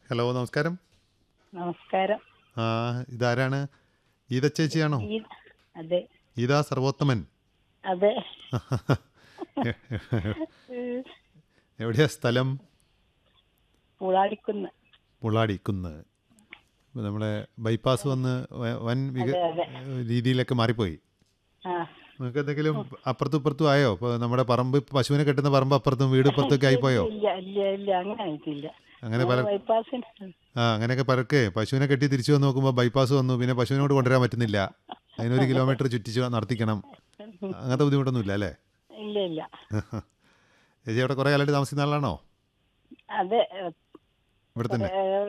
hello നമസ്കാരം നമസ്കാരം ആ ഇതാരാണ് ഈത ചേച്ചിയാണോ ഈ അതെ ഈതാ സർവോത്തമൻ അതെ എവിടെയാ സ്ഥലം പുളാടിക്കുന്ന് മുളാടി കുന്ന് നമ്മളെ ബൈപ്പാസ് വന്ന് വ- വൻ വിക അതെ, രീതിയിലൊക്കെ മാറിപ്പോയി ആ നിങ്ങൾക്ക് എന്തെങ്കിലും അപ്പുറത്തും ഇപ്പുറത്തും ആയോ ഇപ്പോൾ നമ്മുടെ പറമ്പ് പശുവിനെ കെട്ടുന്ന പറമ്പ് അപ്പുറത്തും വീട് ഇപ്പുറത്തൊക്കെ ആയിപ്പോയോ ഇല്ല ഇല്ല ഇല്ല അങ്ങനെ ആയിട്ടില്ല അങ്ങനെ പല ബൈപ്പാസിന് ആ അങ്ങനെയൊക്കെ പരക്കെ പശുവിനെ കെട്ടി തിരിച്ചു വന്ന് നോക്കുമ്പോൾ ബൈപ്പാസ് വന്നു പിന്നെ പശുവിനോട് കൊണ്ടുവരാൻ പറ്റുന്നില്ല അതിനൊരു കിലോമീറ്റർ ചുറ്റിച്ച് നടത്തിക്കണം അങ്ങനത്തെ ബുദ്ധിമുട്ടൊന്നും ഇല്ല അല്ലേ ഇല്ല ഇല്ല ചേച്ചി അവിടെ കുറേ കാലമായിട്ട് താമസിക്കുന്ന ആളാണോ അതെ ഇവിടെ തന്നെ ഏ,